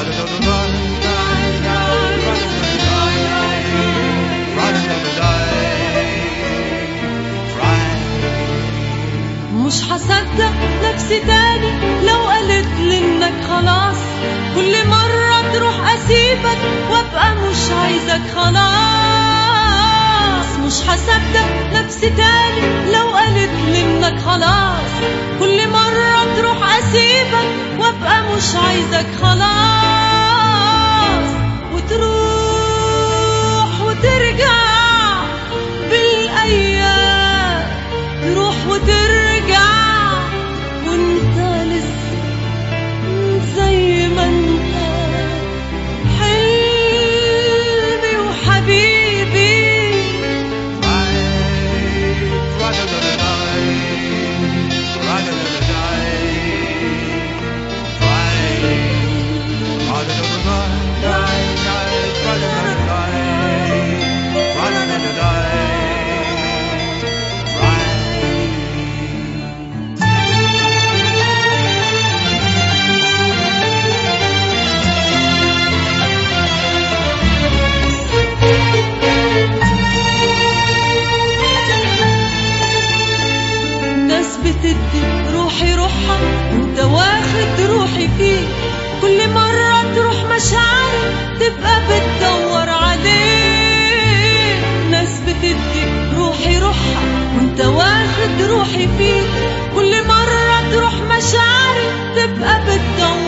مش هصدق نفسي تاني لو قالت لي انك خلاص كل مرة تروح اسيبك وابقى مش عايزك خلاص مش هصدق نفسي تاني لو قالت لي انك خلاص كل مرة تروح اسيبك وابقى مش عايزك خلاص وتروح وترجع بالايام تروح وترجع وانت لسه زي ما انت حلمي وحبيبي ناس بتدي روحي روحها وانت واخد روحي فيك كل مرة تروح مشاعري تبقى بتدور عليك ناس بتدي روحي روحها وانت واخد روحي فيك كل مرة تروح مشاعري تبقى بتدور